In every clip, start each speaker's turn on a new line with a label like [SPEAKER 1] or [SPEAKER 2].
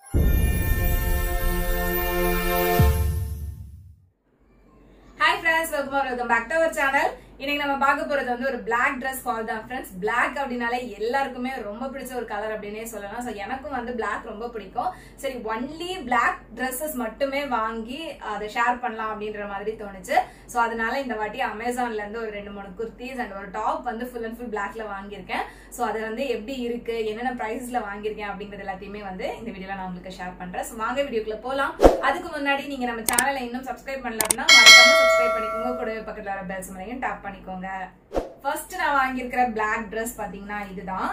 [SPEAKER 1] hi friends welcome welcome back to our channel இன்னைக்கு நம்ம பார்க்க போறது வந்து ஒரு Black Dress கால் தான் ஃப்ரெண்ட்ஸ் Black அப்படின்னாலே எல்லாருக்குமே ரொம்ப பிடிச்ச ஒரு கலர் அப்படின்னே சொல்லலாம் ஸோ எனக்கும் வந்து Black ரொம்ப பிடிக்கும் சரி ஒன்லி Black Dresses மட்டுமே வாங்கி அதை ஷேர் பண்ணலாம் அப்படின்ற மாதிரி தோணுச்சு ஸோ அதனால இந்த வாட்டி அமேசான்ல இருந்து ஒரு ரெண்டு மூணு குர்த்திஸ் அண்ட் ஒரு டாப் வந்து ஃபுல் அண்ட் ஃபுல் பிளாக்ல வாங்கியிருக்கேன் ஸோ அது வந்து எப்படி இருக்கு என்னென்ன ப்ரைஸ்ல வாங்கியிருக்கேன் அப்படிங்கிறது எல்லாத்தையுமே வந்து இந்த வீடியோல நான் உங்களுக்கு ஷேர் பண்றேன் ஸோ வாங்க வீடியோக்குள்ள போலாம் அதுக்கு முன்னாடி நீங்க நம்ம சேனலை இன்னும் சப்ஸ்கிரைப் பண்ணல அப்படின்னா மறக்காம சப்ஸ்கிரைப் பண்ணிக்கோங்க கூடவே பக்கத்துல வர பெல்ஸ் மலையும் டேப் பண்ணிக்கோங்க ஃபர்ஸ்ட் நான் வாங்கியிருக்கிற Black Dress பாத்தீங்கன்னா இதுதான்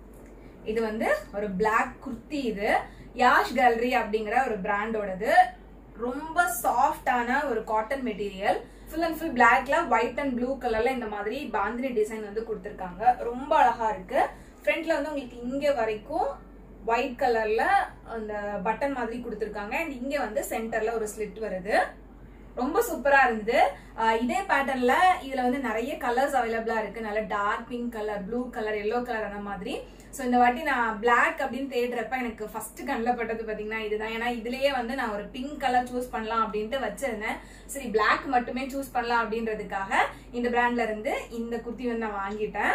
[SPEAKER 1] இது வந்து ஒரு Black குர்த்தி இது யாஷ் கேலரி அப்படிங்கிற ஒரு பிராண்டோடது ரொம்ப சாஃப்டான ஒரு cotton material full and full பிளாக்ல ஒயிட் அண்ட் ப்ளூ கலர்ல இந்த மாதிரி பாந்தினி டிசைன் வந்து கொடுத்துருக்காங்க ரொம்ப அழகா இருக்கு ஃப்ரண்ட்ல வந்து உங்களுக்கு இங்க வரைக்கும் ஒயிட் கலர்ல அந்த பட்டன் மாதிரி கொடுத்துருக்காங்க அண்ட் இங்க வந்து சென்டர்ல ஒரு ஸ்லிட் வருது ரொம்ப சூப்பரா இருந்தது ஆஹ் இதே பேட்டர்ன்ல இதுல வந்து நிறைய கலர்ஸ் அவைலபிளா இருக்கு நல்ல dark pink colour blue colour yellow colour அந்த மாதிரி ஸோ இந்த வாட்டி நான் Black அப்படின்னு தேடுறப்ப எனக்கு ஃபர்ஸ்ட் கண்ணில் பட்டது பார்த்தீங்கன்னா இதுதான் ஏன்னா இதுலயே வந்து நான் ஒரு பிங்க் கலர் சூஸ் பண்ணலாம் அப்படின்ட்டு வச்சிருந்தேன் சரி Black மட்டுமே சூஸ் பண்ணலாம் அப்படின்றதுக்காக இந்த பிராண்ட்ல இருந்து இந்த குர்த்தி வந்து நான் வாங்கிட்டேன்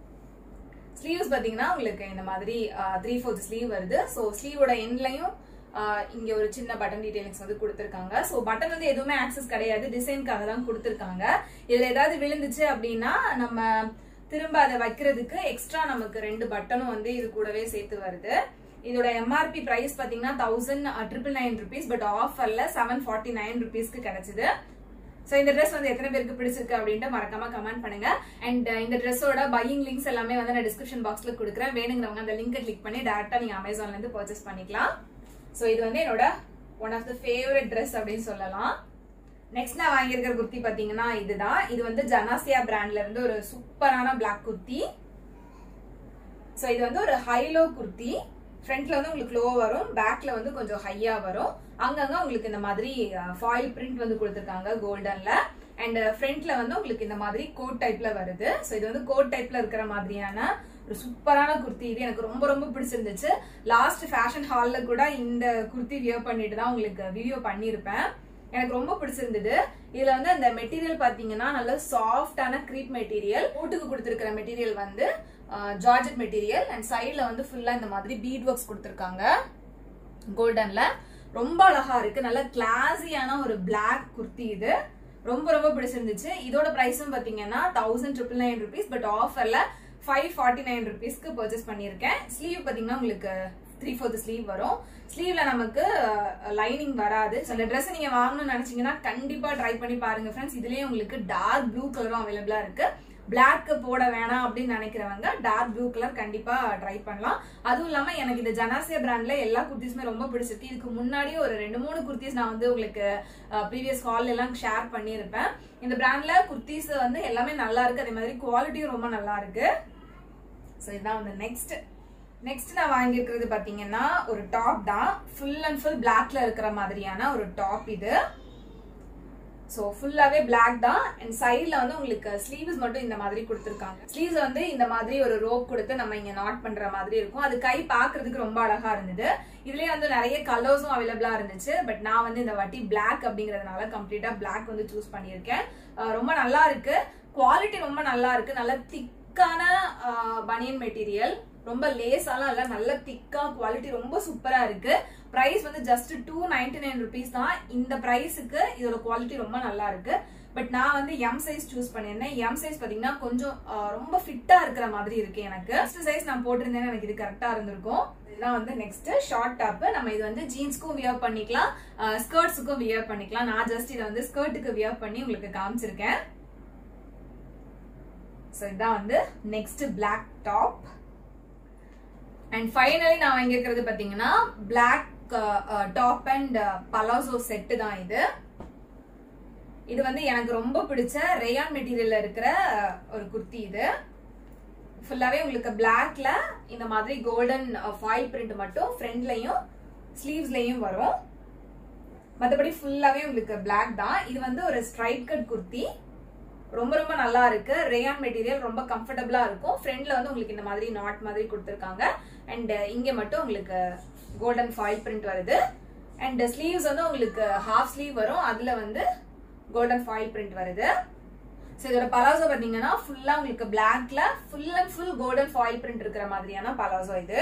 [SPEAKER 1] ஸ்லீவ்ஸ் பார்த்தீங்கன்னா உங்களுக்கு இந்த மாதிரி த்ரீ ஃபோர்த் ஸ்லீவ் வருது ஸோ ஸ்லீவோட எண்ட்லையும் இங்க ஒரு சின்ன பட்டன் டீடைல்ஸ் வந்து கொடுத்துருக்காங்க ஸோ பட்டன் வந்து எதுவுமே ஆக்சஸ் கிடையாது டிசைனுக்காக தான் கொடுத்துருக்காங்க இதுல ஏதாவது விழுந்துச்சு அப்படின்னா நம்ம திரும்ப அதை வைக்கிறதுக்கு எக்ஸ்ட்ரா நமக்கு ரெண்டு பட்டனும் வந்து இது கூடவே சேர்த்து வருது இதோட எம்ஆர்பி பிரைஸ் பாத்தீங்கன்னா thousand triple nine rupees but ஆஃபர்ல செவன் ஃபார்ட்டி நைன் ருபீஸ்க்கு கிடைச்சது ஸோ இந்த ட்ரெஸ் வந்து எத்தனை பேருக்கு பிடிச்சிருக்கு அப்படின்ட்டு மறக்காம கமெண்ட் பண்ணுங்க அண்ட் இந்த ட்ரெஸ்ஸோட பையிங் லிங்க்ஸ் எல்லாமே வந்து நான் டிஸ்கிரிப்ஷன் பாக்ஸ்ல கொடுக்குறேன் வேணுங்கிறவங்க அந்த லிங்கை கிளிக் பண்ணி டேரக்டா நீங்க அமேசான்ல இருந்து பர்ச்சேஸ் பண்ணிக்கலாம் ஸோ இது வந்து என்னோட one of the favourite dress அப்படின்னு சொல்லலாம் நெக்ஸ்ட் நான் வாங்கியிருக்கிற குர்த்தி பாத்தீங்கன்னா இதுதான் இது வந்து ஜனாசியா பிராண்ட்ல இருந்து ஒரு சூப்பரான பிளாக் குர்த்தி ஸோ இது வந்து ஒரு ஹைலோ குர்த்தி ஃப்ரண்ட்ல வந்து உங்களுக்கு லோ வரும் பேக்ல வந்து கொஞ்சம் ஹையா வரும் அங்கங்க உங்களுக்கு இந்த மாதிரி ஃபாயில் பிரிண்ட் வந்து கொடுத்துருக்காங்க கோல்டன்ல அண்ட் ஃப்ரண்ட்ல வந்து உங்களுக்கு இந்த மாதிரி கோட் டைப்ல வருது ஸோ இது வந்து கோட் டைப்ல இருக்கிற மாதிரியான ஒரு சூப்பரான குர்த்தி இது எனக்கு ரொம்ப ரொம்ப பிடிச்சிருந்துச்சு லாஸ்ட் ஃபேஷன் ஹால்ல கூட இந்த குர்த்தி வியர் பண்ணிட்டு தான் உங்களுக்கு வீடியோ பண்ணியிருப்பேன் எனக்கு ரொம்ப பிடிச்சிருந்தது இதுல வந்து அந்த மெட்டீரியல் பாத்தீங்கன்னா நல்ல சாஃப்டான க்ரீப் மெட்டீரியல் ஓட்டுக்கு கொடுத்துருக்கிற மெட்டீரியல் வந்து ஜார்ஜெட் மெட்டீரியல் அண்ட் சைட்ல வந்து ஃபுல்லா இந்த மாதிரி பீட் ஒர்க்ஸ் கொடுத்துருக்காங்க கோல்டன்ல ரொம்ப அழகா இருக்கு நல்ல கிளாஸியான ஒரு பிளாக் குர்த்தி இது ரொம்ப ரொம்ப பிடிச்சிருந்துச்சு இதோட பிரைஸும் பாத்தீங்கன்னா thousand triple nine rupees but ஆஃபர்ல ஃபைவ் ஃபார்ட்டி நைன் ருபீஸ்க்கு பர்ச்சேஸ் பண்ணியிருக்கேன் ஸ்லீவ் பாத்தீங்கன்னா உங்களுக்கு த்ரீ ஃபோர்த் ஸ்லீவ் வரும் ஸ்லீவ்ல நமக்கு லைனிங் வராது ஸோ இந்த ட்ரெஸ் நீங்க வாங்கணும்னு நினைச்சீங்கன்னா கண்டிப்பா ட்ரை பண்ணி பாருங்க ஃப்ரெண்ட்ஸ் இதுலயே உங்களுக்கு டார்க் ப்ளூ கலரும் அவைலபிளா இருக்கு பிளாக் போட வேணாம் அப்படின்னு நினைக்கிறவங்க டார்க் ப்ளூ கலர் கண்டிப்பா ட்ரை பண்ணலாம் அதுவும் இல்லாம எனக்கு இந்த ஜனாசியா பிராண்ட்ல எல்லா குர்த்திஸுமே ரொம்ப பிடிச்சிருக்கு இதுக்கு முன்னாடியே ஒரு ரெண்டு மூணு குர்த்திஸ் நான் வந்து உங்களுக்கு ப்ரீவியஸ் கால் எல்லாம் ஷேர் பண்ணியிருப்பேன் இந்த பிராண்ட்ல குர்த்திஸ் வந்து எல்லாமே நல்லா இருக்கு அதே மாதிரி குவாலிட்டியும் ரொம்ப நல்லா இருக்கு ஸோ இதுதான் வந்து நெக்ஸ்ட் நெக்ஸ்ட் நான் வாங்கியிருக்கிறது பாத்தீங்கன்னா ஒரு டாப் தான் ஃபுல் அண்ட் ஃபுல் பிளாக்ல இருக்கிற மாதிரியான ஒரு டாப் இது ஸோ ஃபுல்லாவே பிளாக் தான் அண்ட் சைட்ல வந்து உங்களுக்கு ஸ்லீவ்ஸ் மட்டும் இந்த மாதிரி கொடுத்துருக்காங்க ஸ்லீவ்ஸ் வந்து இந்த மாதிரி ஒரு ரோப் கொடுத்து நம்ம இங்க நாட் பண்ற மாதிரி இருக்கும் அது கை பாக்குறதுக்கு ரொம்ப அழகா இருந்தது இதுலயே வந்து நிறைய கலர்ஸும் அவைலபிளா இருந்துச்சு பட் நான் வந்து இந்த வாட்டி பிளாக் அப்படிங்கறதுனால கம்ப்ளீட்டா பிளாக் வந்து சூஸ் பண்ணியிருக்கேன் ரொம்ப நல்லா இருக்கு குவாலிட்டி ரொம்ப நல்லா இருக்கு நல்ல திக்கான பனியன் மெட்டீரியல் ரொம்ப லேஸாலாம் இல்ல நல்ல திக்கா குவாலிட்டி ரொம்ப சூப்பரா இருக்கு பிரைஸ் வந்து just two ninety nine rupees தான் இந்த பிரைஸுக்கு இதோட குவாலிட்டி ரொம்ப நல்லா இருக்கு பட் நான் வந்து எம் சைஸ் சூஸ் பண்ணியிருந்தேன் எம் சைஸ் பாத்தீங்கன்னா கொஞ்சம் ரொம்ப ஃபிட்டா இருக்கிற மாதிரி இருக்கு எனக்கு ஃபர்ஸ்ட் சைஸ் நான் போட்டிருந்தேன் எனக்கு இது கரெக்டா இருந்திருக்கும் இதுதான் வந்து நெக்ஸ்ட் ஷார்ட் டாப் நம்ம இது வந்து ஜீன்ஸ்க்கும் வியர் பண்ணிக்கலாம் ஸ்கர்ட்ஸுக்கும் வியர் பண்ணிக்கலாம் நான் ஜஸ்ட் இதை வந்து ஸ்கர்ட்டுக்கு வியர் பண்ணி உங்களுக்கு காமிச்சிருக்கேன் ஸோ இதான் வந்து next black top and finally நான் வாங்கியிருக்கிறது பார்த்தீங்கன்னா black top and palazzo set தான் இது இது வந்து எனக்கு ரொம்ப பிடிச்ச ரேயான் மெட்டீரியல்ல இருக்கிற ஒரு குர்த்தி இது ஃபுல்லாவே உங்களுக்கு பிளாக்ல இந்த மாதிரி கோல்டன் ஃபாயில் பிரிண்ட் மட்டும் ஃப்ரண்ட்லயும் ஸ்லீவ்ஸ்லயும் வரும் மற்றபடி ஃபுல்லாவே உங்களுக்கு பிளாக் தான் இது வந்து ஒரு ஸ்ட்ரைட் கட் குர்த்தி ரொம்ப ரொம்ப நல்லா இருக்கு ரேயான் மெட்டீரியல் ரொம்ப கம்ஃபர்டபுளா இருக்கும் ஃப்ரண்ட்ல வந்து உங்களுக்கு இந்த மாதிரி நாட் மாதிரி கொடுத்துருக்காங்க அண்ட் இங்க மட்டும் உங்களுக்கு கோல்டன் ஃபாயில் பிரிண்ட் வருது அண்ட் ஸ்லீவ்ஸ் வந்து உங்களுக்கு ஹாஃப் ஸ்லீவ் வரும் அதுல வந்து கோல்டன் ஃபாயில் பிரிண்ட் வருது ஸோ இதோட பலாசோ பார்த்தீங்கன்னா ஃபுல்லா உங்களுக்கு பிளாக்ல full and full golden foil print இருக்கிற மாதிரியான பலாசோ இது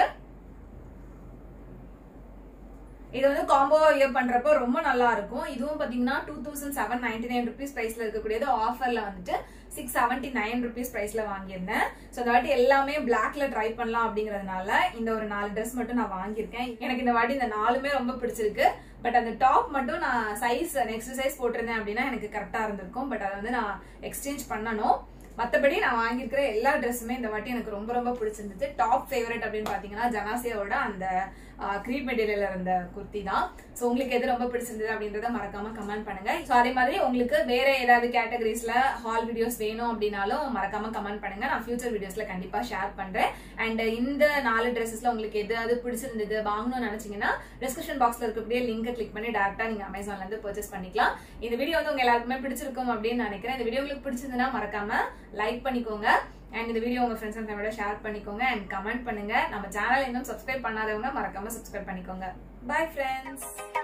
[SPEAKER 1] இது வந்து காம்போ வியர் பண்றப்போ ரொம்ப நல்லா இருக்கும் இதுவும் பாத்தீங்கன்னா two thousand seven ninety nine rupees பிரைஸ்ல இருக்கக்கூடியது ஆஃபர்ல வந்துட்டு சிக்ஸ் செவன்டி நைன் ருபீஸ் பிரைஸ்ல வாங்கியிருந்தேன் ஸோ இந்த வாட்டி எல்லாமே பிளாக்ல ட்ரை பண்ணலாம் அப்படிங்கறதுனால இந்த ஒரு நாலு ட்ரெஸ் மட்டும் நான் வாங்கியிருக்கேன் எனக்கு இந்த வாட்டி இந்த நாலுமே ரொம்ப பிடிச்சிருக்கு பட் அந்த டாப் மட்டும் நான் சைஸ் நெக்ஸ்ட் சைஸ் போட்டிருந்தேன் அப்படின்னா எனக்கு கரெக்டா இருந்திருக்கும் பட் அதை வந்து நான் எக்ஸ்சேஞ்ச் பண்ணணும் மத்தபடி நான் வாங்கியிருக்கிற எல்லா ட்ரெஸ்ஸுமே இந்த வாட்டி எனக்கு ரொம்ப ரொம்ப பிடிச்சிருந்துச்சு டாப் ஃபேவரட் அப்படின்னு பாத்தீங்கன்னா ஜனாசியாவோட அந்த க்ரீப் மெட்டீரியல் இருந்த குர்த்தி தான் ஸோ உங்களுக்கு எது ரொம்ப பிடிச்சிருந்தது அப்படின்றத மறக்காம கமெண்ட் பண்ணுங்க ஸோ அதே மாதிரி உங்களுக்கு வேற ஏதாவது கேட்டகரிஸ்ல ஹால் வீடியோஸ் வேணும் அப்படின்னாலும் மறக்காம கமெண்ட் பண்ணுங்க நான் ஃபியூச்சர் வீடியோஸ்ல கண்டிப்பா ஷேர் பண்றேன் அண்ட் இந்த நாலு ட்ரெஸ்ஸஸ்ல உங்களுக்கு எதாவது பிடிச்சிருந்தது வாங்கணும்னு நினைச்சீங்கன்னா டிஸ்கிரிப்ஷன் பாக்ஸ்ல இருக்கக்கூடிய லிங்கை கிளிக் பண்ணி டேரக்டா நீங்க அமேசான்ல இருந்து பர்ச்சேஸ் பண்ணிக்கலாம் இந்த வீடியோ வந்து உங்க எல்லாருக்குமே பிடிச்சிருக்கும் அப்படின்னு நினைக்கிறேன் இந்த வீடியோ உங்களுக்கு பிடிச்சிருந்ததுன்னா மறக்காம லைக் பண்ணிக்கோங்க அண்ட் இந்த வீடியோ உங்க ஃப்ரெண்ட்ஸ் அண்ட் ஃபேமிலியோட ஷேர் பண்ணிக்கோங்க அண்ட் கமெண்ட் பண்ணுங்க நம்ம சேனல் இன்னும் சப்ஸ்கிரைப் பண்ணாதவங்க மறக்காம சப்ஸ்கிரைப் பண்ணிக்கோங்க பை ஃப்ரெண்ட்ஸ்